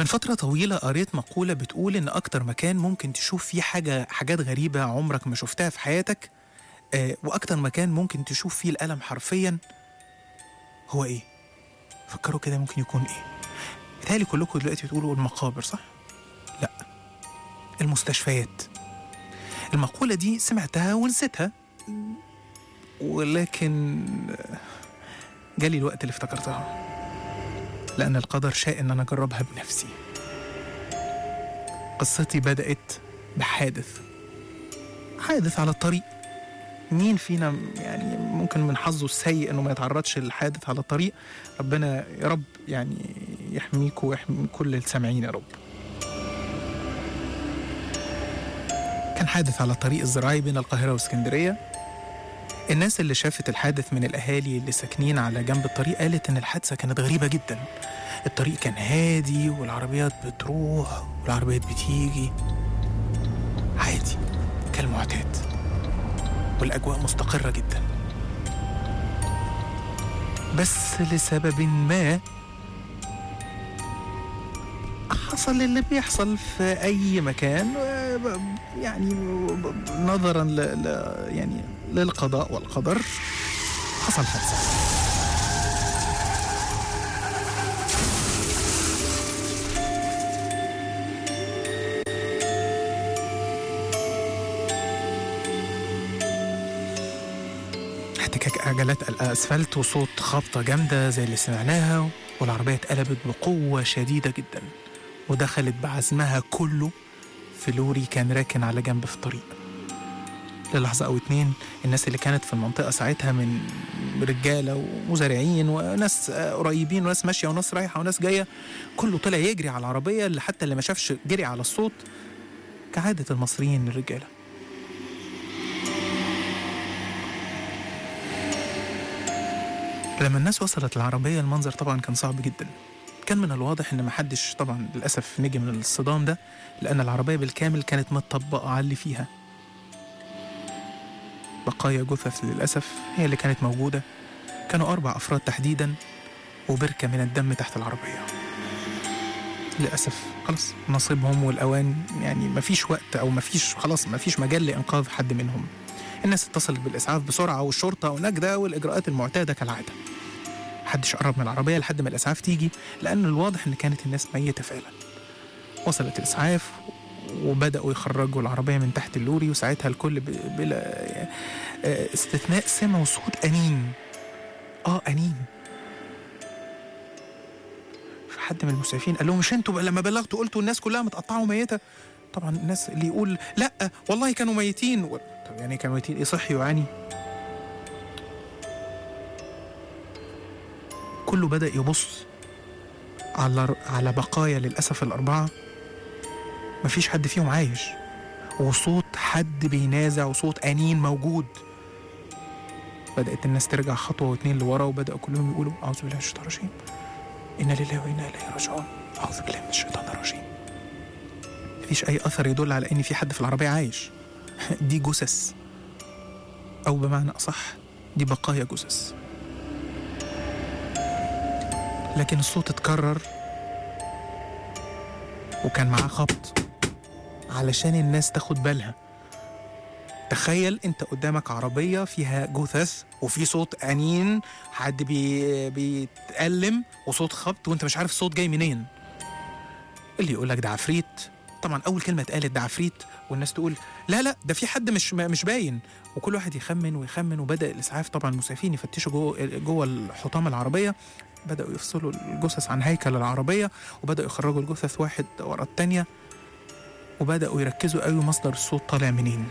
من فترة طويلة قريت مقولة بتقول إن أكتر مكان ممكن تشوف فيه حاجة حاجات غريبة عمرك ما شفتها في حياتك آه وأكتر مكان ممكن تشوف فيه الألم حرفيا هو إيه؟ فكروا كده ممكن يكون إيه؟ بيتهيألي كلكم دلوقتي بتقولوا المقابر صح؟ لأ المستشفيات المقولة دي سمعتها ونسيتها ولكن جالي الوقت اللي افتكرتها لأن القدر شاء إن أنا أجربها بنفسي قصتي بدأت بحادث حادث على الطريق مين فينا يعني ممكن من حظه السيء انه ما يتعرضش للحادث على الطريق ربنا يا رب يعني يحميك ويحمي كل السامعين يا رب كان حادث على الطريق الزراعي بين القاهرة واسكندرية الناس اللي شافت الحادث من الأهالي اللي ساكنين على جنب الطريق قالت إن الحادثة كانت غريبة جدا الطريق كان هادي والعربيات بتروح والعربيات بتيجي عادي كالمعتاد والأجواء مستقرة جدا بس لسبب ما حصل اللي بيحصل في أي مكان آه، ب- يعني ب- نظرا ل... ل... يعني للقضاء والقدر حصل حادثة احتكاك عجلات الأسفلت وصوت خبطة جامدة زي اللي سمعناها والعربية اتقلبت بقوة شديدة جدا ودخلت بعزمها كله في لوري كان راكن على جنب في الطريق للحظة أو اتنين الناس اللي كانت في المنطقة ساعتها من رجالة ومزارعين وناس آه، قريبين وناس ماشية وناس رايحة وناس جاية كله طلع يجري على العربية اللي حتى اللي ما شافش جري على الصوت كعادة المصريين الرجالة لما الناس وصلت العربية المنظر طبعا كان صعب جدا كان من الواضح ان محدش طبعا للاسف نجي من الصدام ده لان العربيه بالكامل كانت متطبقه على اللي فيها بقايا جثث للاسف هي اللي كانت موجوده كانوا اربع افراد تحديدا وبركه من الدم تحت العربيه للاسف خلاص نصيبهم والاوان يعني مفيش وقت او مفيش خلاص مفيش مجال لانقاذ حد منهم الناس اتصلت بالاسعاف بسرعه والشرطه ونجده والاجراءات المعتاده كالعاده محدش قرب من العربيه لحد ما الاسعاف تيجي لان الواضح ان كانت الناس ميته فعلا وصلت الاسعاف وبداوا يخرجوا العربيه من تحت اللوري وساعتها الكل ب- بلا آه، استثناء سمعوا صوت انين اه انين فحد من المسعفين قال لهم مش انتوا بقى لما بلغتوا قلتوا الناس كلها متقطعه وميته طبعا الناس اللي يقول لا والله كانوا ميتين و- طب يعني كانوا ميتين ايه صحي يعني كله بدأ يبص على على بقايا للأسف الأربعة مفيش حد فيهم عايش وصوت حد بينازع وصوت أنين موجود بدأت الناس ترجع خطوة واتنين لورا وبدأوا كلهم يقولوا أعوذ بالله من الشيطان الرجيم إنا لله وإنا إليه راجعون أعوذ بالله من الشيطان الرجيم مفيش أي أثر يدل على إن في حد في العربية عايش دي جثث أو بمعنى أصح دي بقايا جثث لكن الصوت اتكرر وكان معاه خبط علشان الناس تاخد بالها تخيل انت قدامك عربية فيها جثث وفي صوت أنين حد بي بيتألم وصوت خبط وانت مش عارف الصوت جاي منين اللي يقولك ده عفريت طبعا أول كلمة اتقالت ده عفريت والناس تقول لا لا ده في حد مش مش باين وكل واحد يخمن ويخمن وبدأ الإسعاف طبعا المسعفين يفتشوا جوه جوه الحطام العربية بدأوا يفصلوا الجثث عن هيكل العربية وبدأوا يخرجوا الجثث واحد ورا التانية وبدأوا يركزوا قوي مصدر الصوت طالع منين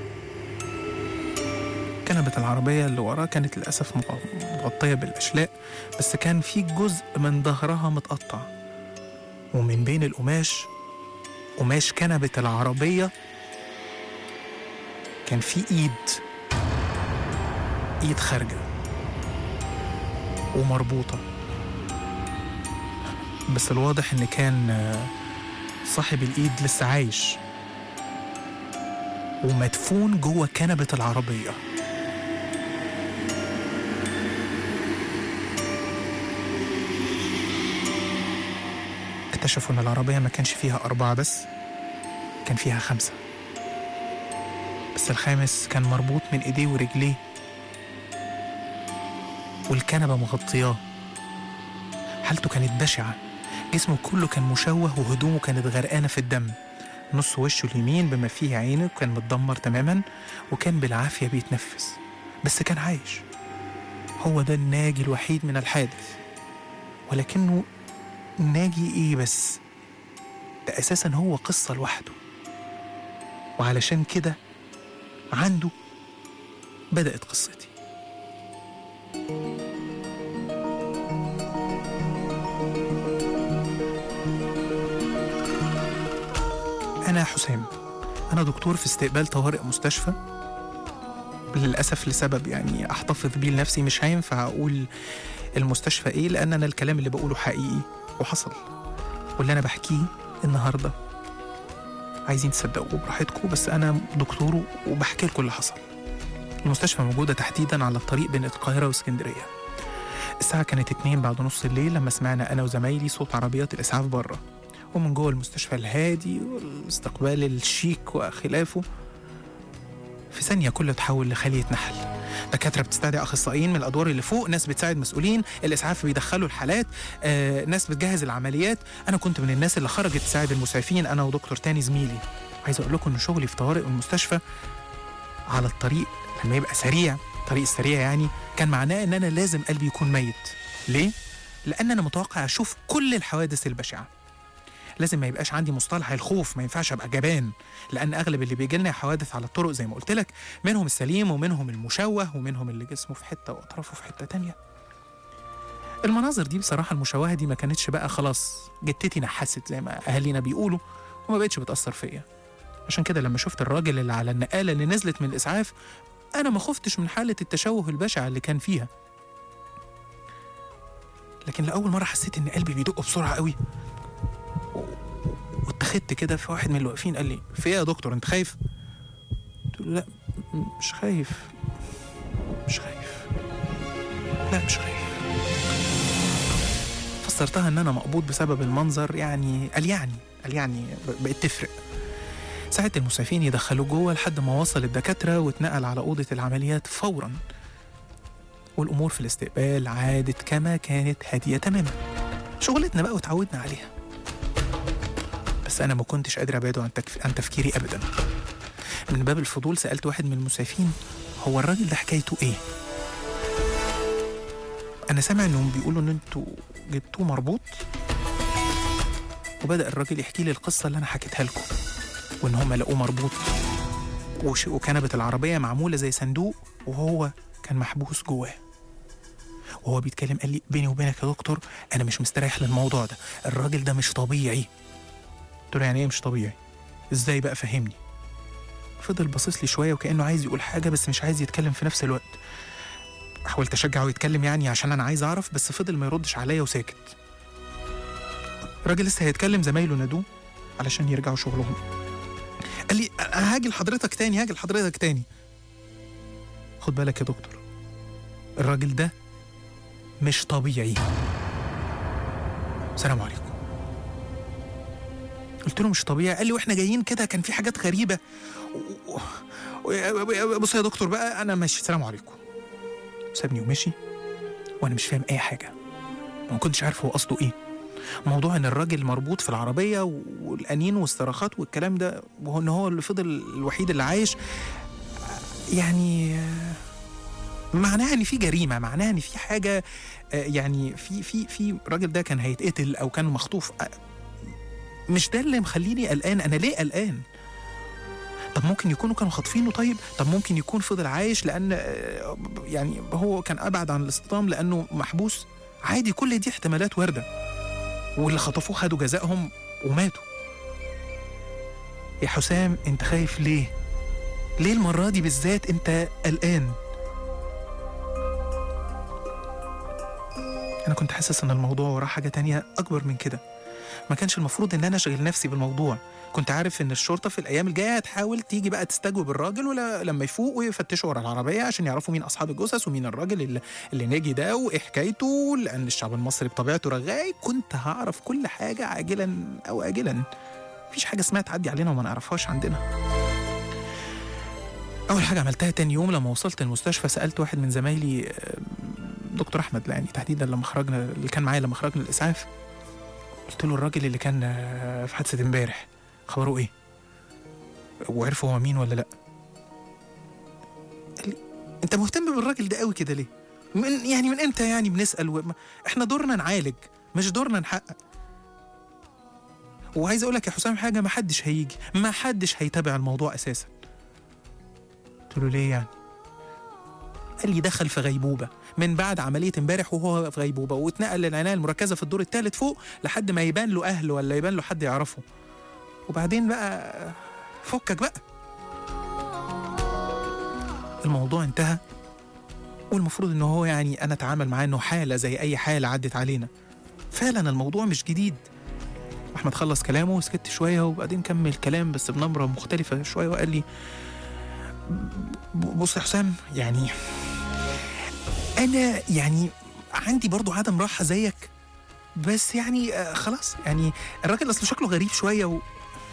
كنبة العربية اللي وراه كانت للأسف مغ- مغطية بالأشلاء بس كان في جزء من ظهرها متقطع ومن بين القماش قماش كنبة العربية كان في إيد إيد خارجة ومربوطة بس الواضح إن كان آه، صاحب الإيد لسه عايش ومدفون جوه كنبة العربية اكتشفوا إن العربية ما كانش فيها أربعة بس كان فيها خمسة بس الخامس كان مربوط من إيديه ورجليه والكنبة مغطياه حالته كانت بشعة جسمه كله كان مشوه وهدومه كانت غرقانة في الدم نص وشه اليمين بما فيه عينه كان متدمر تماما وكان بالعافية بيتنفس بس كان عايش هو ده الناجي الوحيد من الحادث ولكنه ناجي ايه بس ده اساسا هو قصة لوحده وعلشان كده عنده بدأت قصتي أنا حسام أنا دكتور في استقبال طوارئ مستشفى للأسف لسبب يعني أحتفظ بيه لنفسي مش هينفع أقول المستشفى إيه لأن أنا الكلام اللي بقوله حقيقي وحصل واللي أنا بحكيه النهاردة عايزين تصدقوا براحتكم بس أنا دكتور وبحكي لكم اللي حصل المستشفى موجودة تحديدا على الطريق بين القاهرة واسكندرية الساعة كانت اتنين بعد نص الليل لما سمعنا أنا وزمايلي صوت عربيات الإسعاف بره ومن جوه المستشفى الهادي والاستقبال الشيك وخلافه في ثانية كله تحول لخلية نحل دكاترة بتستدعي أخصائيين من الأدوار اللي فوق ناس بتساعد مسؤولين الإسعاف بيدخلوا الحالات آه، ناس بتجهز العمليات أنا كنت من الناس اللي خرجت تساعد المسعفين أنا ودكتور تاني زميلي عايز أقول لكم إن شغلي في طوارئ المستشفى على الطريق لما يبقى سريع الطريق السريع يعني كان معناه إن أنا لازم قلبي يكون ميت ليه؟ لأن أنا متوقع أشوف كل الحوادث البشعة لازم ما يبقاش عندي مصطلح الخوف ما ينفعش ابقى جبان لان اغلب اللي بيجي لنا حوادث على الطرق زي ما قلت لك منهم السليم ومنهم المشوه ومنهم اللي جسمه في حته واطرافه في حته تانية المناظر دي بصراحه المشوهه دي ما كانتش بقى خلاص جتتي نحست زي ما اهالينا بيقولوا وما بقتش بتاثر فيا عشان كده لما شفت الراجل اللي على النقاله اللي نزلت من الاسعاف انا ما خفتش من حاله التشوه البشع اللي كان فيها لكن لاول مره حسيت ان قلبي بيدق بسرعه قوي واتخذت كده في واحد من اللي واقفين قال لي في ايه يا دكتور انت خايف؟ قلت له لا م- مش خايف مش خايف لا مش خايف فسرتها ان انا مقبوض بسبب المنظر يعني قال يعني قال يعني ب- بقت تفرق ساعة المسعفين يدخلوه جوه لحد ما وصل الدكاترة واتنقل على أوضة العمليات فورا والأمور في الاستقبال عادت كما كانت هادية تماما شغلتنا بقى وتعودنا عليها بس أنا ما كنتش قادر أبعده عن, تكف... عن تفكيري أبدا من باب الفضول سألت واحد من المسعفين هو الراجل ده حكايته إيه؟ أنا سامع إنهم بيقولوا إن أنتوا جبتوه مربوط وبدأ الراجل يحكي لي القصة اللي أنا حكيتها لكم وإن هم لقوه مربوط وش... وكنبة العربية معمولة زي صندوق وهو كان محبوس جواه وهو بيتكلم قال لي بيني وبينك يا دكتور أنا مش مستريح للموضوع ده الراجل ده مش طبيعي قلت له يعني ايه مش طبيعي ازاي بقى فهمني فضل باصص لي شويه وكانه عايز يقول حاجه بس مش عايز يتكلم في نفس الوقت حاولت اشجعه يتكلم يعني عشان انا عايز اعرف بس فضل ما يردش عليا وساكت الراجل لسه هيتكلم زمايله نادوه علشان يرجعوا شغلهم قال لي أنا هاجي لحضرتك تاني هاجي لحضرتك تاني خد بالك يا دكتور الراجل ده مش طبيعي سلام عليكم قلت له مش طبيعي قال لي واحنا جايين كده كان في حاجات غريبه و- و- بص يا دكتور بقى انا ماشي السلام عليكم سابني ومشي وانا مش فاهم اي حاجه ما كنتش عارف هو قصده ايه موضوع ان الراجل مربوط في العربيه والانين والصراخات والكلام ده وهو ان هو اللي فضل الوحيد اللي عايش يعني آه، معناها ان في جريمه معناها ان في حاجه آه، يعني في في في الراجل ده كان هيتقتل او كان مخطوف آه، مش ده اللي مخليني قلقان انا ليه قلقان طب ممكن يكونوا كانوا خاطفينه طيب طب ممكن يكون فضل عايش لان آه، يعني هو كان ابعد عن الاصطدام لانه محبوس عادي كل دي احتمالات وارده واللي خطفوه خدوا جزائهم وماتوا يا حسام انت خايف ليه ليه المره دي بالذات انت قلقان انا كنت حاسس ان الموضوع وراه حاجه تانية اكبر من كده ما كانش المفروض ان انا اشغل نفسي بالموضوع كنت عارف ان الشرطه في الايام الجايه هتحاول تيجي بقى تستجوب الراجل ولا لما يفوق ويفتشوا ورا العربيه عشان يعرفوا مين اصحاب الجثث ومين الراجل اللي, اللي ناجي ده وايه حكايته لان الشعب المصري بطبيعته رغاي كنت هعرف كل حاجه عاجلا او اجلا مفيش حاجه اسمها تعدي علينا وما نعرفهاش عندنا اول حاجه عملتها تاني يوم لما وصلت المستشفى سالت واحد من زمايلي آه، دكتور احمد يعني تحديدا لما خرجنا اللي كان معايا لما خرجنا الاسعاف قلت له الراجل اللي كان آه، في حادثه امبارح خبره ايه وعرفوا هو مين ولا لا قال لي انت مهتم بالراجل ده قوي كده ليه من يعني من امتى يعني بنسال و... احنا دورنا نعالج مش دورنا نحقق وعايز اقول لك يا حسام حاجه ما حدش هيجي ما حدش هيتابع الموضوع اساسا قلت له ليه يعني قال لي دخل في غيبوبه من بعد عمليه امبارح وهو في غيبوبه واتنقل للعنايه المركزه في الدور الثالث فوق لحد ما يبان له اهل ولا يبان له حد يعرفه وبعدين بقى فكك بقى الموضوع انتهى والمفروض ان هو يعني انا اتعامل معاه انه حاله زي اي حاله عدت علينا فعلا الموضوع مش جديد احمد خلص كلامه وسكت شويه وبعدين كمل كلام بس بنبره مختلفه شويه وقال لي ب- بص يا حسام يعني انا يعني عندي برضو عدم راحه زيك بس يعني آه، خلاص يعني الراجل اصله شكله غريب شويه و...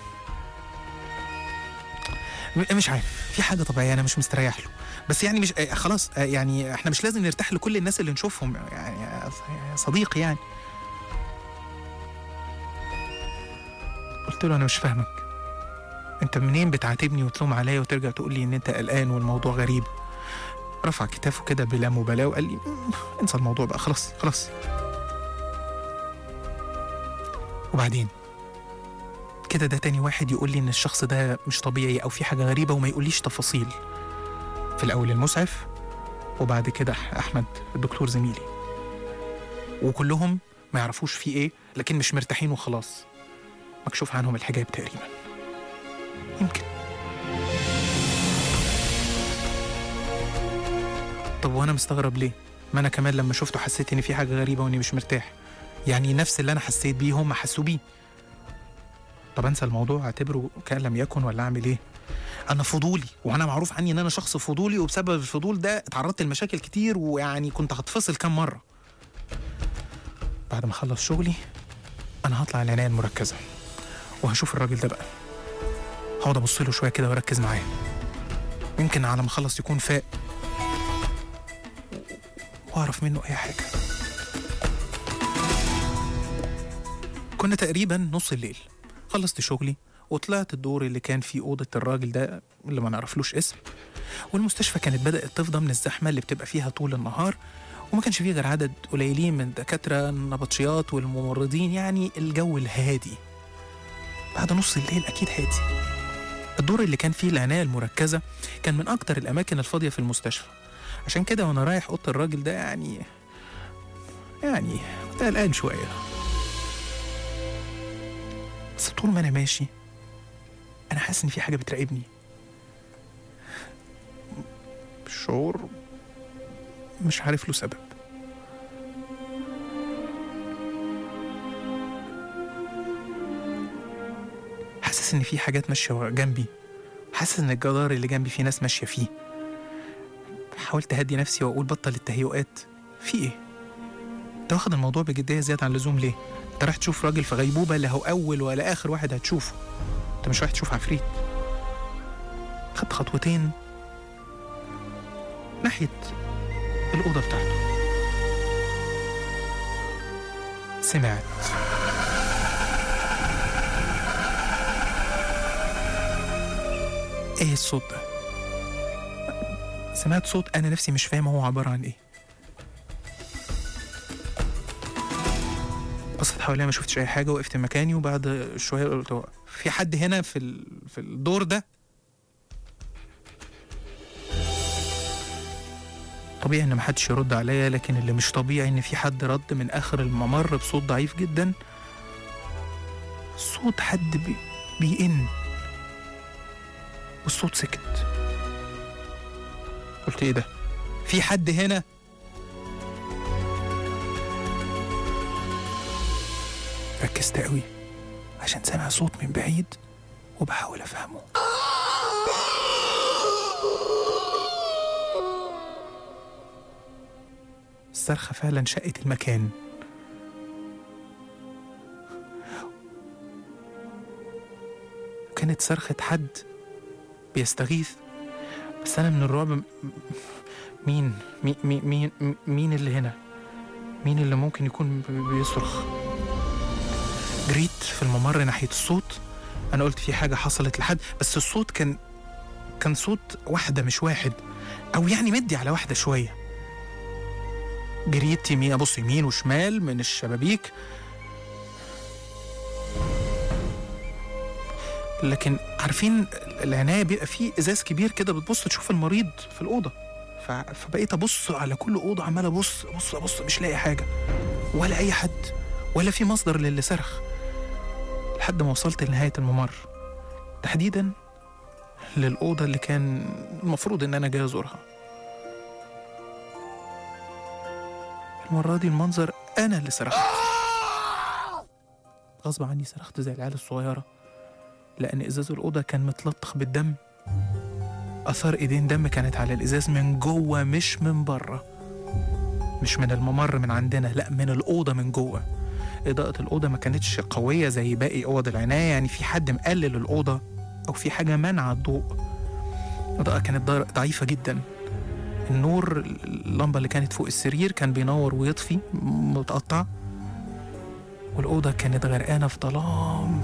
م- مش عارف في حاجه طبيعيه انا مش مستريح له بس يعني مش آه، خلاص آه، يعني احنا مش لازم نرتاح لكل الناس اللي نشوفهم يعني يا يا صديقي يعني قلت له انا مش فاهمك انت منين بتعاتبني وتلوم عليا وترجع تقول لي ان انت قلقان والموضوع غريب رفع كتافه كده بلا مبالاه وقال لي "مم، انسى الموضوع بقى خلاص خلاص وبعدين كده ده تاني واحد يقول لي ان الشخص ده مش طبيعي او في حاجه غريبه وما يقوليش تفاصيل في الاول المسعف وبعد كده أح- احمد الدكتور زميلي وكلهم ما يعرفوش في ايه لكن مش مرتاحين وخلاص مكشوف عنهم الحجاب تقريبا يمكن طب وانا مستغرب ليه ما انا كمان لما شفته حسيت ان في حاجه غريبه واني مش مرتاح يعني نفس اللي انا حسيت بيه هم حسوا بيه طب انسى الموضوع اعتبره كان لم يكن ولا اعمل ايه انا فضولي وانا معروف عني ان انا شخص فضولي وبسبب الفضول ده اتعرضت لمشاكل كتير ويعني كنت هتفصل كام مره بعد ما اخلص شغلي انا هطلع العنايه المركزه وهشوف الراجل ده بقى هقعد ابص له شويه كده واركز معاه يمكن على ما اخلص يكون فاق واعرف منه اي حاجه كنا تقريبا نص الليل خلصت شغلي وطلعت الدور اللي كان فيه أوضة الراجل ده اللي ما نعرفلوش اسم والمستشفى كانت بدأت تفضى من الزحمة اللي بتبقى فيها طول النهار وما كانش فيه غير عدد قليلين من الدكاترة النبطشيات والممرضين يعني الجو الهادي بعد نص الليل أكيد هادي الدور اللي كان فيه العناية المركزة كان من أكتر الأماكن الفاضية في المستشفى عشان كده وأنا رايح أوضة الراجل ده يعني يعني كنت قلقان شوية بس طول ما أنا ماشي أنا حاسس إن في حاجة بتراقبني شعور مش عارف له سبب حاسس ان في حاجات ماشيه جنبي حاسس ان الجدار اللي جنبي فيه ناس ماشيه فيه حاولت اهدي نفسي واقول بطل التهيؤات في ايه انت واخد الموضوع بجديه زياده عن اللزوم ليه انت رايح تشوف راجل في غيبوبه لا هو اول ولا اخر واحد هتشوفه انت مش رايح تشوف عفريت خدت خطوتين ناحيه الاوضه بتاعته سمعت ايه الصوت ده سمعت صوت انا نفسي مش فاهم هو عباره عن ايه بصيت حواليا ما شفتش اي حاجه وقفت مكاني وبعد شويه قلت هو في حد هنا في ال... في الدور ده طبيعي ان محدش يرد عليا لكن اللي مش طبيعي ان في حد رد من اخر الممر بصوت ضعيف جدا صوت حد بي... بيئن والصوت سكت قلت ايه ده في حد هنا ركزت قوي عشان سامع صوت من بعيد وبحاول افهمه الصرخة فعلا شقت المكان كانت صرخة حد بيستغيث بس أنا من الرعب م- مين مين مين مين اللي هنا مين اللي ممكن يكون بي- بيصرخ جريت في الممر ناحية الصوت أنا قلت في حاجة حصلت لحد بس الصوت كان كان صوت واحدة مش واحد أو يعني مدي على واحدة شوية جريت يمين أبص يمين وشمال من الشبابيك لكن عارفين العناية بيبقى فيه إزاز كبير كده بتبص تشوف المريض في الأوضة ف- فبقيت أبص على كل أوضة عمال أبص أبص أبص مش لاقي حاجة ولا أي حد ولا في مصدر للي صرخ لحد ما وصلت لنهاية الممر تحديدا للأوضة اللي كان المفروض إن أنا جاي أزورها المرة دي المنظر أنا اللي صرخت غصب عني صرخت زي العيال الصغيرة لأن إزاز الأوضة كان متلطخ بالدم أثار إيدين دم كانت على الإزاز من جوه مش من بره مش من الممر من عندنا لا من الأوضة من جوه إضاءة الأوضة ما كانتش قوية زي باقي أوض العناية يعني في حد مقلل الأوضة أو في حاجة منع الضوء الإضاءة كانت ضار- ضعيفة جدا النور اللمبة اللي كانت فوق السرير كان بينور ويطفي متقطع والأوضة كانت غرقانة في ظلام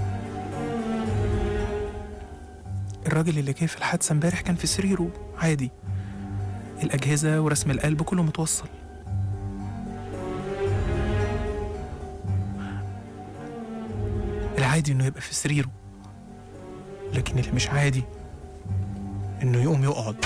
الراجل اللي جه في الحادثة امبارح كان في سريره عادي الأجهزة ورسم القلب كله متوصل العادي إنه يبقى في سريره لكن اللي مش عادي إنه يقوم يقعد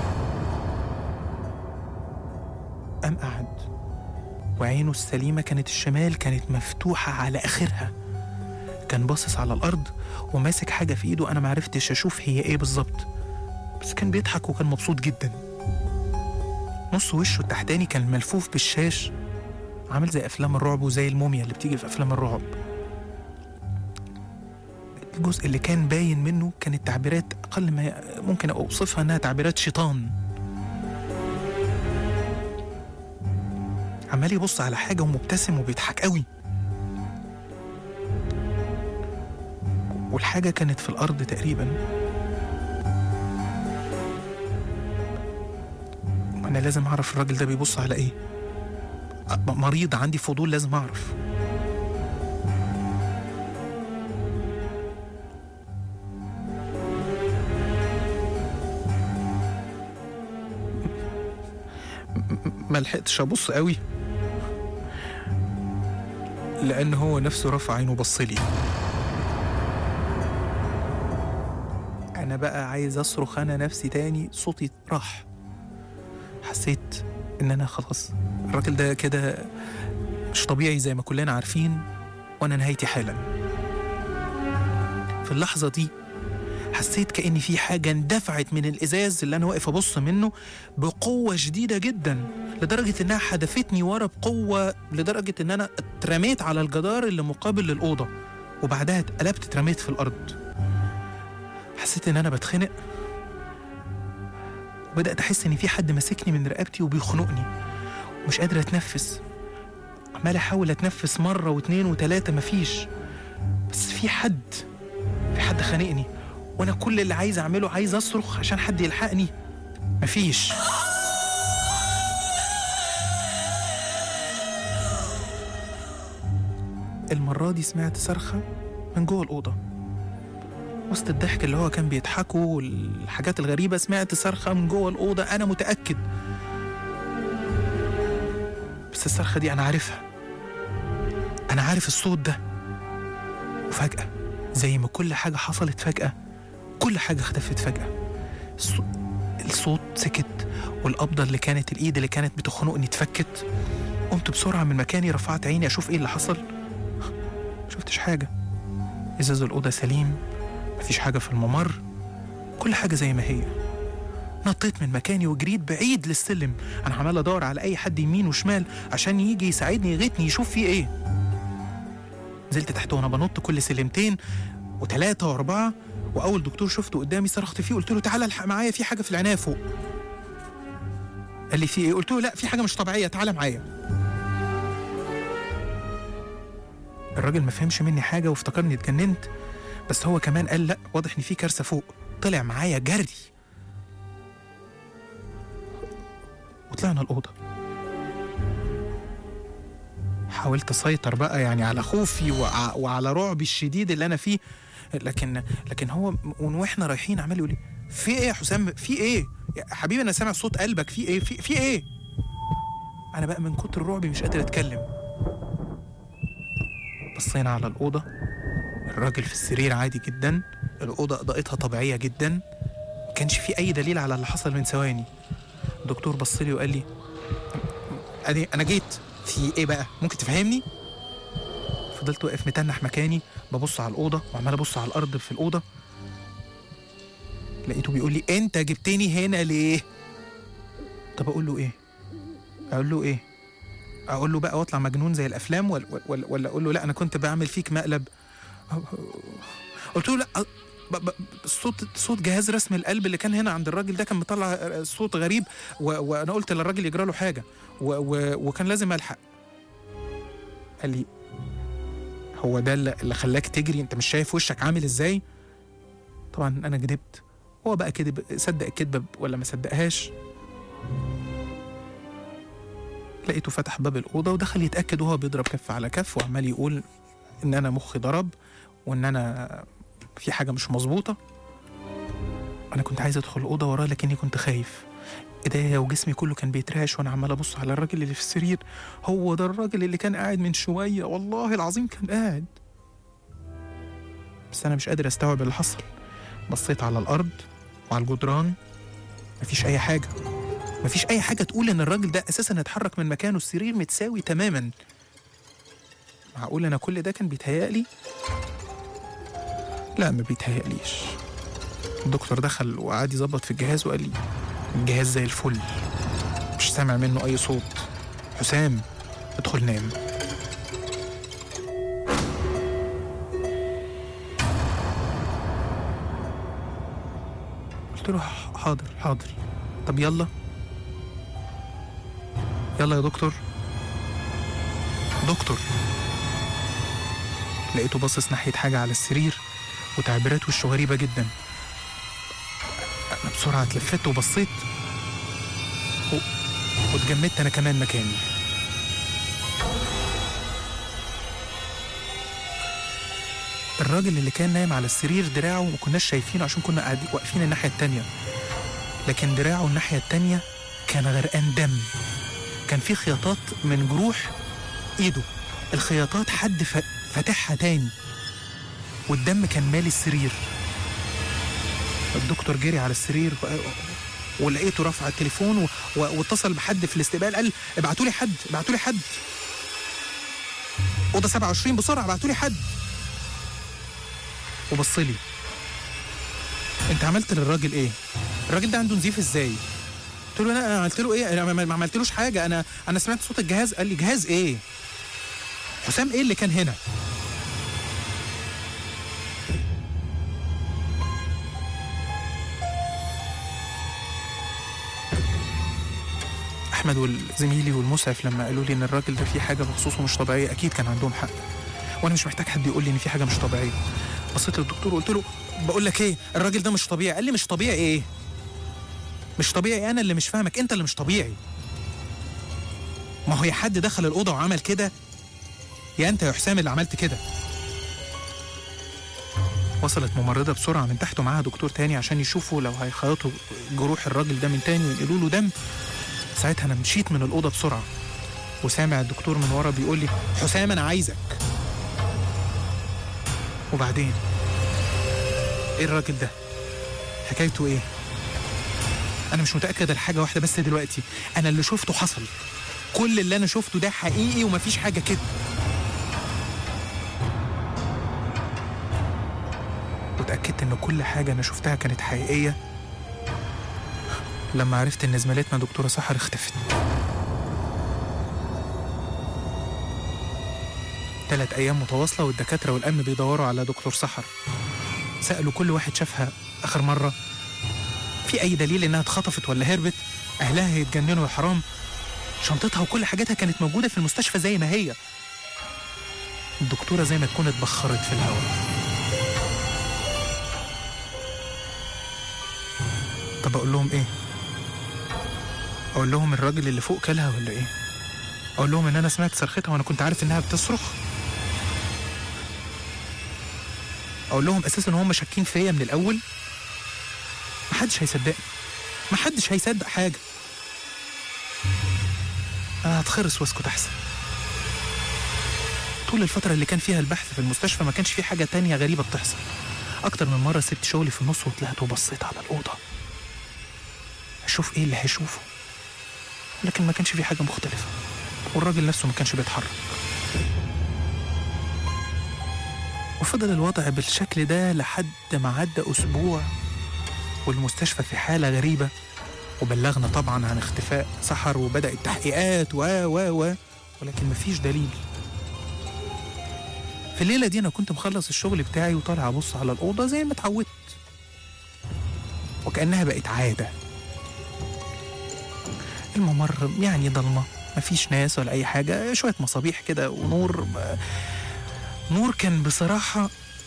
قام قعد وعينه السليمة كانت الشمال كانت مفتوحة على آخرها كان باصص على الأرض وماسك حاجة في إيده أنا معرفتش أشوف هي إيه بالظبط بس كان بيضحك وكان مبسوط جدا نص وشه التحتاني كان ملفوف بالشاش عامل زي أفلام الرعب وزي الموميا اللي بتيجي في أفلام الرعب الجزء اللي كان باين منه كانت تعبيرات أقل ما ممكن أوصفها إنها تعبيرات شيطان عمال يبص على حاجة ومبتسم وبيضحك قوي والحاجة كانت في الأرض تقريبا أنا لازم أعرف الراجل ده بيبص على إيه أ- مريض عندي فضول لازم أعرف ما لحقتش ابص قوي لان هو نفسه رفع عينه بص لي انا بقى عايز اصرخ انا نفسي تاني صوتي راح حسيت ان انا خلاص الراجل ده كده مش طبيعي زي ما كلنا عارفين وانا نهايتي حالا في اللحظه دي حسيت كأن في حاجة اندفعت من الإزاز اللي أنا واقف أبص منه بقوة شديدة جدا لدرجة إنها حدفتني ورا بقوة لدرجة إن أنا اترميت على الجدار اللي مقابل للأوضة وبعدها اتقلبت اترميت في الأرض حسيت إن أنا بتخنق وبدأت أحس إن في حد ماسكني من رقبتي وبيخنقني ومش قادر أتنفس عمال أحاول أتنفس مرة واتنين وتلاتة مفيش بس في حد في حد خانقني وانا كل اللي عايز اعمله عايز اصرخ عشان حد يلحقني مفيش المرة دي سمعت صرخة من جوه الأوضة وسط الضحك اللي هو كان بيضحكه والحاجات الغريبة سمعت صرخة من جوه الأوضة أنا متأكد بس الصرخة دي أنا عارفها أنا عارف الصوت ده وفجأة زي ما كل حاجة حصلت فجأة كل حاجة اختفت فجأة الصو- الصوت سكت والقبضة اللي كانت الإيد اللي كانت بتخنقني اتفكت قمت بسرعة من مكاني رفعت عيني أشوف إيه اللي حصل شفتش حاجة إزاز الأوضة سليم مفيش حاجة في الممر كل حاجة زي ما هي نطيت من مكاني وجريت بعيد للسلم أنا عمال أدور على أي حد يمين وشمال عشان يجي يساعدني يغيثني يشوف فيه إيه نزلت تحت وانا بنط كل سلمتين وثلاثه واربعه واول دكتور شفته قدامي صرخت فيه قلت له تعالى الحق معايا في حاجه في العنايه فوق قال لي في ايه قلت له لا في حاجه مش طبيعيه تعالى معايا الراجل ما فهمش مني حاجه وافتكرني اتجننت بس هو كمان قال لا واضح ان في كارثه فوق طلع معايا جري وطلعنا الاوضه حاولت اسيطر بقى يعني على خوفي وع- وعلى رعبي الشديد اللي انا فيه لكن لكن هو م- واحنا رايحين عمال يقول لي في ايه يا حسام في ايه يا حبيبي انا سامع صوت قلبك في ايه في, في ايه انا بقى من كتر رعبي مش قادر اتكلم بصينا على الاوضه الراجل في السرير عادي جدا الاوضه اضاءتها طبيعيه جدا ما كانش في اي دليل على اللي حصل من ثواني الدكتور بص لي وقال لي انا انا جيت في ايه بقى ممكن تفهمني فضلت واقف متنح مكاني ببص على الاوضه وعمال ابص على الارض في الاوضه لقيته بيقول لي انت جبتني هنا ليه طب اقول له ايه اقول له ايه اقول له بقى واطلع مجنون زي الافلام ولا, ولا, ولا اقول له لا انا كنت بعمل فيك مقلب قلت له لا ب- ب- صوت صوت جهاز رسم القلب اللي كان هنا عند الراجل ده كان مطلع صوت غريب و... وانا قلت للراجل يجرى له حاجه و... و... وكان لازم الحق قال لي هو ده اللي اللي خلاك تجري انت مش شايف وشك عامل ازاي طبعا انا كدبت هو بقى كدب صدق الكدبه ولا ما صدقهاش لقيته فتح باب الأوضة ودخل يتأكد وهو بيضرب كف على كف وعمال يقول إن أنا مخي ضرب وإن أنا في حاجة مش مظبوطة أنا كنت عايز أدخل الأوضة وراه لكني كنت خايف إيديا وجسمي كله كان بيترعش وأنا عمال أبص على الراجل اللي في السرير هو ده الراجل اللي كان قاعد من شوية والله العظيم كان قاعد بس أنا مش قادر أستوعب اللي حصل بصيت على الأرض وعلى الجدران مفيش أي حاجة مفيش أي حاجة تقول إن الراجل ده أساسا اتحرك من مكانه السرير متساوي تماما معقول أنا كل ده كان بيتهيألي؟ لا ما بيتهيأليش الدكتور دخل وقعد يظبط في الجهاز وقال لي الجهاز زي الفل مش سامع منه أي صوت حسام ادخل نام قلت له "ح- حاضر حاضر طب يلا يلا يا دكتور دكتور لقيته باصص ناحية حاجة على السرير وتعبيرات وشه غريبة جدا أنا بسرعة اتلفت وبصيت و... واتجمدت أنا كمان مكاني الراجل اللي كان نايم على السرير دراعه ما كناش شايفينه عشان كنا قاعدين واقفين الناحية التانية لكن دراعه الناحية التانية كان غرقان دم كان في خياطات من جروح ايده الخياطات حد ف- فاتحها تاني والدم كان مالي السرير الدكتور جري على السرير و- ولقيته رفع التليفون و... و... واتصل بحد في الاستقبال قال ابعتوا لي حد ابعتوا لي حد اوضه 27 بسرعه ابعتوا لي حد وبص لي انت عملت للراجل ايه الراجل ده عنده نزيف ازاي قلت له لا انا عملت له ايه انا ما- ما عملتلوش حاجه انا انا سمعت صوت الجهاز قال لي جهاز ايه حسام ايه اللي كان هنا احمد وزميلي والمسعف لما قالوا لي ان الراجل ده فيه حاجه بخصوصه مش طبيعيه اكيد كان عندهم حق وانا مش محتاج حد يقول لي ان في حاجه مش طبيعيه بصيت للدكتور وقلت له بقول لك ايه الراجل ده مش طبيعي قال لي مش طبيعي ايه مش طبيعي انا اللي مش فاهمك انت اللي مش طبيعي ما هو يا حد دخل الاوضه وعمل كده يا انت يا حسام اللي عملت كده وصلت ممرضة بسرعة من تحت ومعاها دكتور تاني عشان يشوفوا لو هيخيطوا جروح الراجل ده من تاني وينقلوا له دم ساعتها أنا مشيت من الأوضة بسرعة وسامع الدكتور من ورا بيقول لي حسام أنا عايزك وبعدين إيه الراجل ده؟ حكايته إيه؟ أنا مش متأكد لحاجة واحدة بس دلوقتي أنا اللي شفته حصل كل اللي أنا شفته ده حقيقي ومفيش حاجة كده واتأكدت إن كل حاجة أنا شفتها كانت حقيقية لما عرفت إن زميلتنا دكتورة سحر اختفت تلات أيام متواصلة والدكاترة والأمن بيدوروا على دكتور سحر سألوا كل واحد شافها آخر مرة في أي دليل إنها اتخطفت ولا هربت أهلها هيتجننوا يا حرام شنطتها وكل حاجاتها كانت موجودة في المستشفى زي ما هي الدكتورة زي ما تكون اتبخرت في الهواء طب أقول لهم إيه؟ أقول لهم الراجل اللي فوق كلها ولا إيه؟ أقول لهم إن أنا سمعت صرختها وأنا كنت عارف إنها بتصرخ؟ أقول لهم أساسا إن هم شاكين فيا من الأول؟ محدش هيصدقني محدش هيصدق حاجة أنا هتخرس واسكت أحسن طول الفترة اللي كان فيها البحث في المستشفى ما كانش في حاجة تانية غريبة بتحصل أكتر من مرة سبت شغلي في النص وطلعت وبصيت على الأوضة أشوف إيه اللي هيشوفه لكن ما كانش في حاجة مختلفة والراجل نفسه ما كانش بيتحرك وفضل الوضع بالشكل ده لحد ما عدى أسبوع والمستشفى في حالة غريبة وبلغنا طبعا عن اختفاء سحر وبدأ التحقيقات و و و ولكن مفيش دليل في الليلة دي أنا كنت مخلص الشغل بتاعي وطالع أبص على الأوضة زي ما اتعودت وكأنها بقت عادة الممر يعني ضلمة مفيش ناس ولا أي حاجة شوية مصابيح كده ونور نور كان بصراحة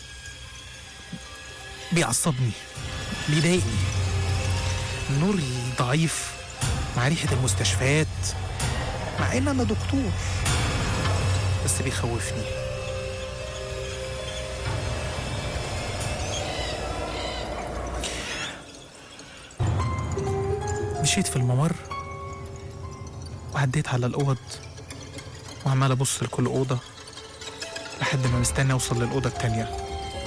بيعصبني بيضايقني النور الضعيف مع ريحة المستشفيات مع إن أنا دكتور بس بيخوفني مشيت في الممر وعديت على الأوض وعمال أبص لكل أوضة لحد ما مستني أوصل للأوضة التانية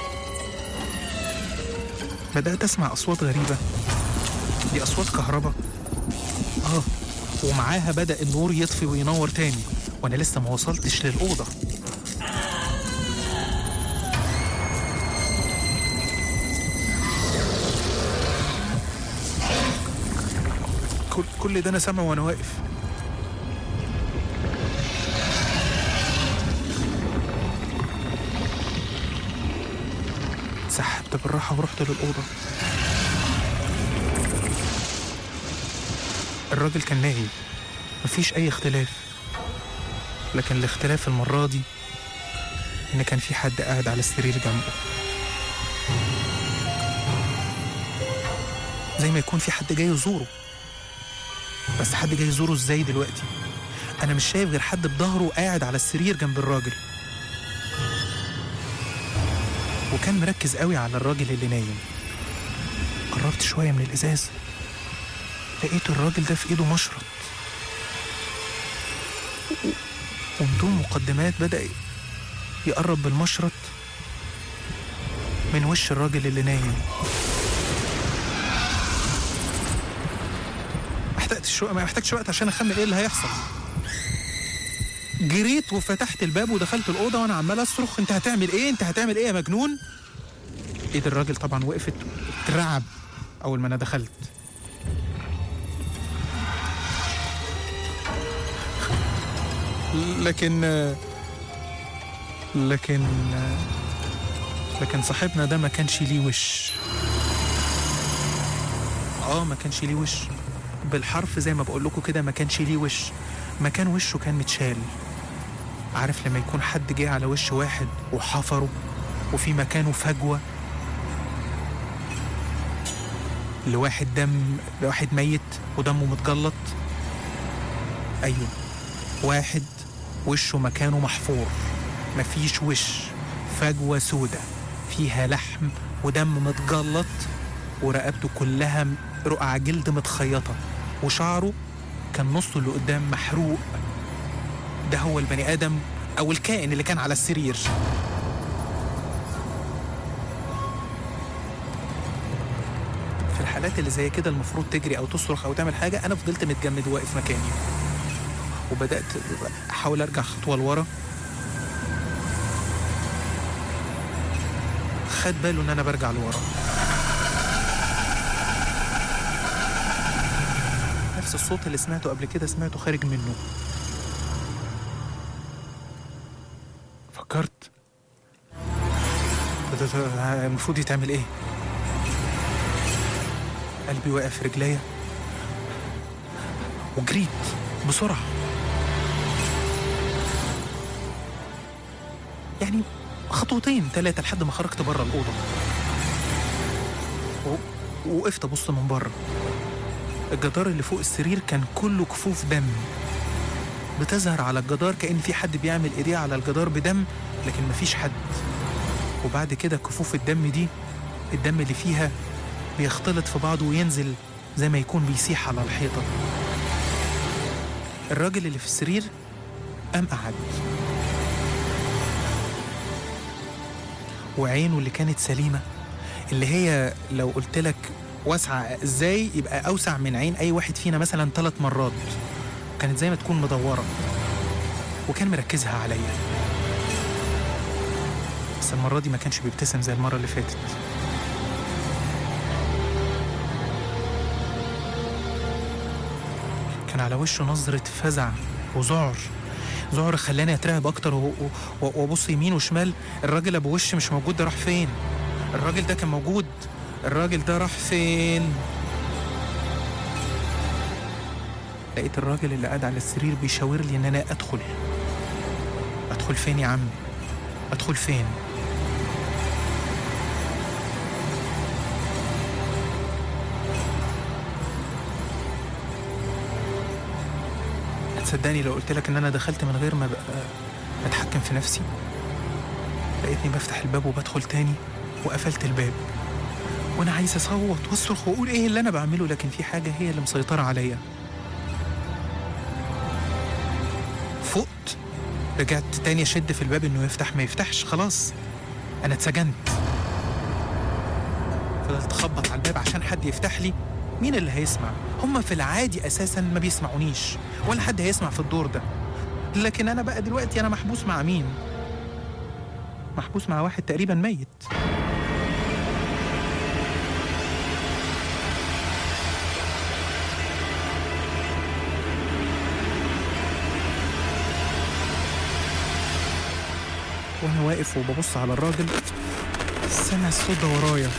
بدأت أسمع أصوات غريبة دي أصوات كهرباء آه ومعاها بدأ النور يطفي وينور تاني وأنا لسه ما وصلتش للأوضة كل كل ده أنا سامعه وأنا واقف سحبت بالراحة ورحت للأوضة الراجل كان نايم مفيش أي اختلاف لكن الاختلاف المرة دي إن كان في حد قاعد على السرير جنبه زي ما يكون في حد جاي يزوره بس حد جاي يزوره ازاي دلوقتي أنا مش شايف غير حد بظهره قاعد على السرير جنب الراجل وكان مركز قوي على الراجل اللي نايم قربت شوية من الإزاز لقيت الراجل ده في إيده مشرط و- وبدون مقدمات بدأ يقرب بالمشرط من وش الراجل اللي نايم ما احتجتش ما محتاجش وقت عشان اخمن ايه اللي هيحصل جريت وفتحت الباب ودخلت الاوضه وانا عمال اصرخ انت هتعمل ايه انت هتعمل ايه يا مجنون ايد الراجل طبعا وقفت اترعب اول ما انا دخلت لكن لكن لكن صاحبنا ده ما كانش ليه وش اه ما كانش ليه وش بالحرف زي ما بقول لكم كده ما كانش ليه وش مكان وشه كان متشال عارف لما يكون حد جه على وش واحد وحفره وفي مكانه فجوة لواحد دم لواحد ميت ودمه متجلط أيوه واحد وشه مكانه محفور مفيش وش فجوة سودة فيها لحم ودم متجلط ورقبته كلها م- رقع جلد متخيطة وشعره كان نصه اللي قدام محروق ده هو البني آدم أو الكائن اللي كان على السرير في الحالات اللي زي كده المفروض تجري أو تصرخ أو تعمل حاجة أنا فضلت متجمد واقف مكاني وبدأت أحاول أرجع خطوة لورا خد باله إن أنا برجع لورا نفس الصوت اللي سمعته قبل كده سمعته خارج منه ده- ده- المفروض يتعمل ايه قلبي وقع في رجليا وجريت بسرعة يعني خطوتين ثلاثة لحد ما خرجت بره الأوضة و... وقفت أبص من بره الجدار اللي فوق السرير كان كله كفوف دم بتظهر على الجدار كأن في حد بيعمل إيديه على الجدار بدم لكن مفيش حد وبعد كده كفوف الدم دي الدم اللي فيها بيختلط في بعضه وينزل زي ما يكون بيسيح على الحيطة الراجل اللي في السرير قام قعد وعينه اللي كانت سليمة اللي هي لو قلت لك واسعة ازاي يبقى أوسع من عين أي واحد فينا مثلا ثلاث مرات كانت زي ما تكون مدورة وكان مركزها عليا بس المرة دي ما كانش بيبتسم زي المرة اللي فاتت كان على وشه نظرة فزع وذعر ذعر خلاني اترعب اكتر و- و- و- وابص يمين وشمال الراجل ابو وش مش موجود ده راح فين الراجل ده كان موجود الراجل ده راح فين لقيت الراجل اللي قاعد على السرير بيشاور لي ان انا ادخل ادخل فين يا عم ادخل فين هتصدقني لو قلت لك ان انا دخلت من غير ما بقى اتحكم في نفسي لقيتني بفتح الباب وبدخل تاني وقفلت الباب وانا عايز اصوت واصرخ واقول ايه اللي انا بعمله لكن في حاجه هي اللي مسيطره عليا فقت رجعت تاني اشد في الباب انه يفتح ما يفتحش خلاص انا اتسجنت فضلت اخبط على الباب عشان حد يفتح لي مين اللي هيسمع هم في العادي اساسا ما بيسمعونيش ولا حد هيسمع في الدور ده لكن انا بقى دلوقتي انا محبوس مع مين محبوس مع واحد تقريبا ميت وانا واقف وببص على الراجل سامع الصوت ده ورايا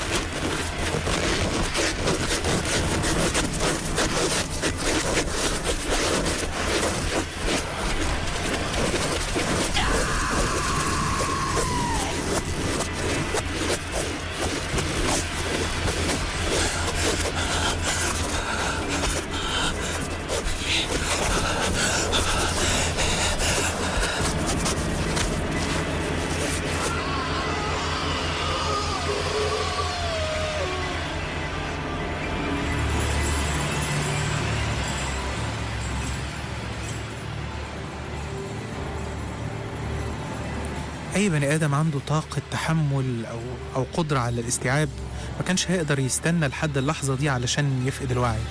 أي بني آدم عنده طاقة تحمل أو أو قدرة على الاستيعاب ما كانش هيقدر يستنى لحد اللحظة دي علشان يفقد الوعي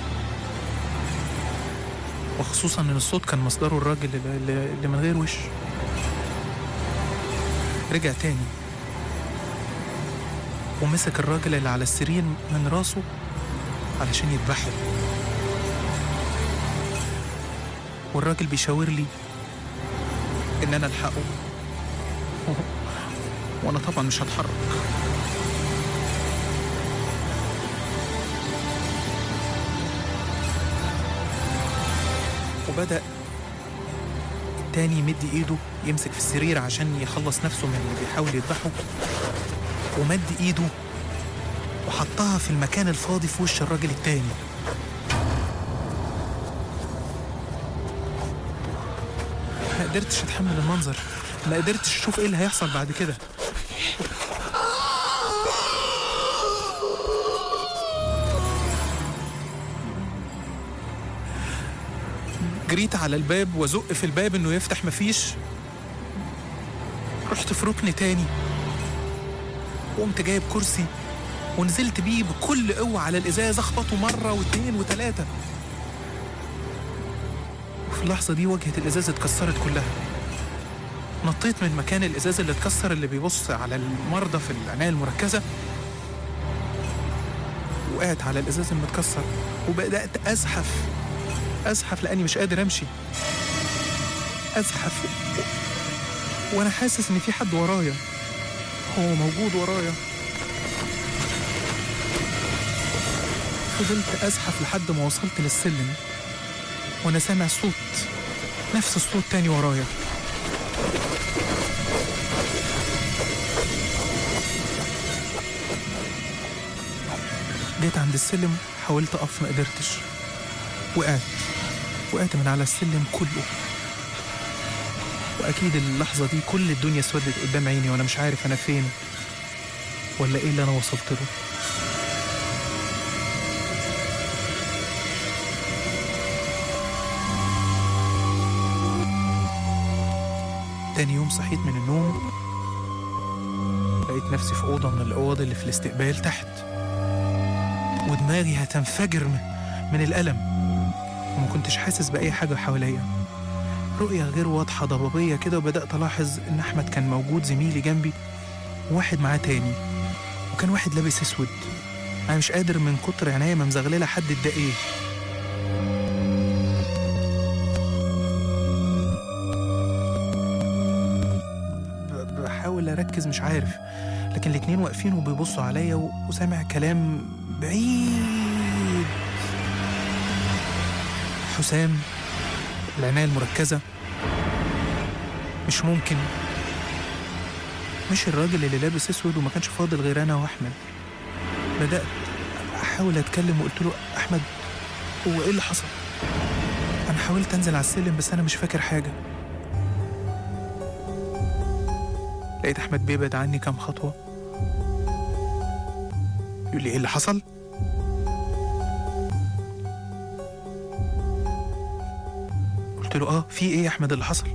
وخصوصا إن الصوت كان مصدره الراجل اللي, اللي من غير وش رجع تاني ومسك الراجل اللي على السرير من راسه علشان يذبحه والراجل بيشاور لي إن أنا ألحقه وانا طبعا مش هتحرك وبدأ التاني يمد ايده يمسك في السرير عشان يخلص نفسه من اللي بيحاول يذبحه ومد ايده وحطها في المكان الفاضي في وش الراجل التاني ما قدرتش اتحمل المنظر ما قدرتش اشوف ايه اللي هيحصل بعد كده جريت على الباب وازق في الباب انه يفتح مفيش رحت في ركن تاني وقمت جايب كرسي ونزلت بيه بكل قوة على الإزاز أخبطه مرة واتنين وتلاتة وفي اللحظة دي واجهة الإزاز اتكسرت كلها نطيت من مكان الإزاز اللي اتكسر اللي بيبص على المرضى في العناية المركزة وقعت على الإزاز المتكسر وبدأت أزحف أزحف لأني مش قادر أمشي أزحف و... وأنا حاسس إن في حد ورايا هو موجود ورايا فضلت أزحف لحد ما وصلت للسلم وأنا سامع صوت نفس الصوت تاني ورايا جيت عند السلم حاولت أقف ما قدرتش وقعت وقعت من على السلم كله وأكيد اللحظة دي كل الدنيا اسودت قدام عيني وأنا مش عارف أنا فين ولا إيه اللي أنا وصلت له تاني يوم صحيت من النوم لقيت نفسي في أوضة من الأوض اللي في الاستقبال تحت ودماغي هتنفجر من, من الألم وما كنتش حاسس بأي حاجة حواليا رؤية غير واضحة ضبابية كده وبدأت ألاحظ إن أحمد كان موجود زميلي جنبي وواحد معاه تاني وكان واحد لابس أسود أنا مش قادر من كتر عينيا ما مزغللة أحدد ده إيه ب- بحاول أركز مش عارف لكن الاتنين واقفين وبيبصوا عليا و- وسامع كلام بعيد حسام العناية المركزة مش ممكن مش الراجل اللي لابس اسود وما كانش فاضل غير انا واحمد بدأت احاول اتكلم وقلت له احمد هو ايه اللي حصل انا حاولت انزل على السلم بس انا مش فاكر حاجة لقيت احمد بيبعد عني كام خطوة يقول لي ايه اللي حصل قلت له اه في ايه يا احمد اللي حصل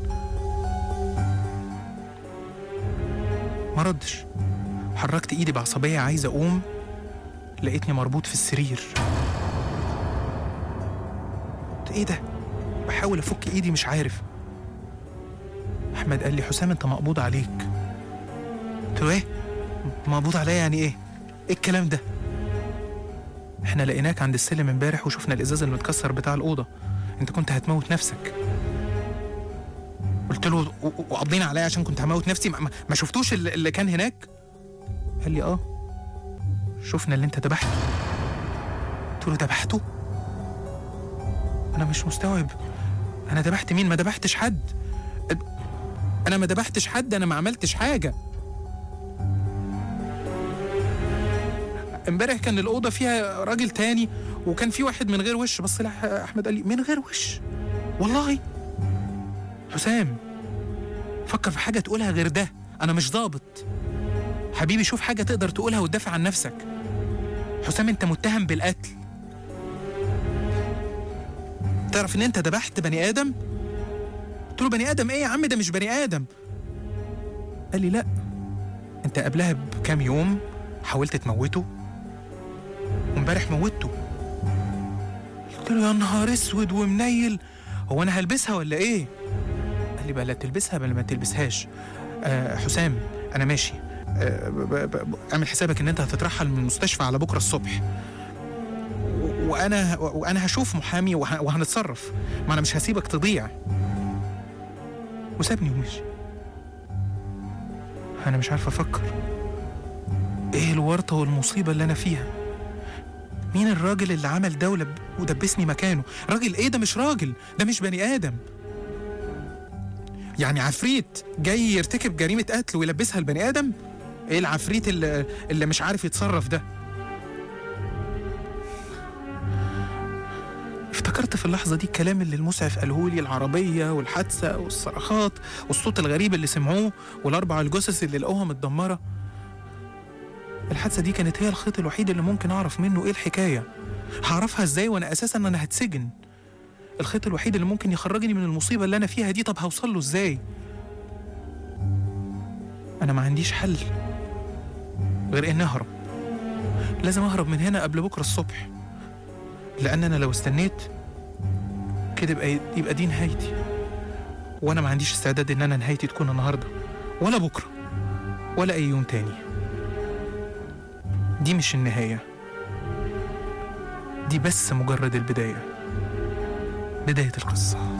ما ردش حركت ايدي بعصبيه عايز اقوم لقيتني مربوط في السرير قلت ايه ده بحاول افك ايدي مش عارف احمد قال لي حسام انت مقبوض عليك قلت له ايه مقبوض عليا يعني ايه ايه الكلام ده احنا لقيناك عند السلم امبارح وشفنا الازاز المتكسر بتاع الاوضه انت كنت هتموت نفسك قلت له و- و- وقضين عليا عشان كنت هموت نفسي ما, ما- ما شفتوش اللي اللي كان هناك قال لي اه شفنا اللي انت ذبحته قلت له ذبحته انا مش مستوعب انا ذبحت مين ما ذبحتش حد اد- انا ما ذبحتش حد انا ما عملتش حاجه امبارح كان الاوضه فيها راجل تاني وكان في واحد من غير وش بص لي احمد قال لي من غير وش والله حسام فكر في حاجه تقولها غير ده انا مش ضابط حبيبي شوف حاجه تقدر تقولها وتدافع عن نفسك حسام انت متهم بالقتل تعرف ان انت ذبحت بني ادم قلت له بني ادم ايه يا عم ده مش بني ادم قال لي لا انت قبلها بكام يوم حاولت تموته وامبارح موتته قلت له يا نهار اسود ومنيل هو انا هلبسها ولا ايه قال لي بقى لا تلبسها بلا ما تلبسهاش آه حسام انا ماشي آه ب- ب- ب- اعمل حسابك ان انت هتترحل من المستشفى على بكره الصبح و- وانا وانا هشوف محامي وه- وهنتصرف ما انا مش هسيبك تضيع وسابني ومشي انا مش عارف افكر ايه الورطه والمصيبه اللي انا فيها مين الراجل اللي عمل ده ولب- ودبسني مكانه راجل ايه ده مش راجل ده مش بني ادم يعني عفريت جاي يرتكب جريمة قتل ويلبسها البني آدم؟ إيه العفريت اللي, اللي مش عارف يتصرف ده؟ افتكرت في اللحظة دي الكلام اللي المسعف قاله لي العربية والحادثة والصرخات والصوت الغريب اللي سمعوه والأربع الجثث اللي لقوها متدمرة الحادثة دي كانت هي الخيط الوحيد اللي ممكن أعرف منه إيه الحكاية هعرفها إزاي وأنا أساسا أنا هتسجن الخيط الوحيد اللي ممكن يخرجني من المصيبة اللي أنا فيها دي طب هوصل له إزاي أنا ما عنديش حل غير إني أهرب لازم أهرب من هنا قبل بكرة الصبح لأن أنا لو استنيت كده يبقى يبقى دي نهايتي وأنا ما عنديش استعداد إن أنا نهايتي تكون النهاردة ولا بكرة ولا أي يوم تاني دي مش النهاية دي بس مجرد البداية بداية القصة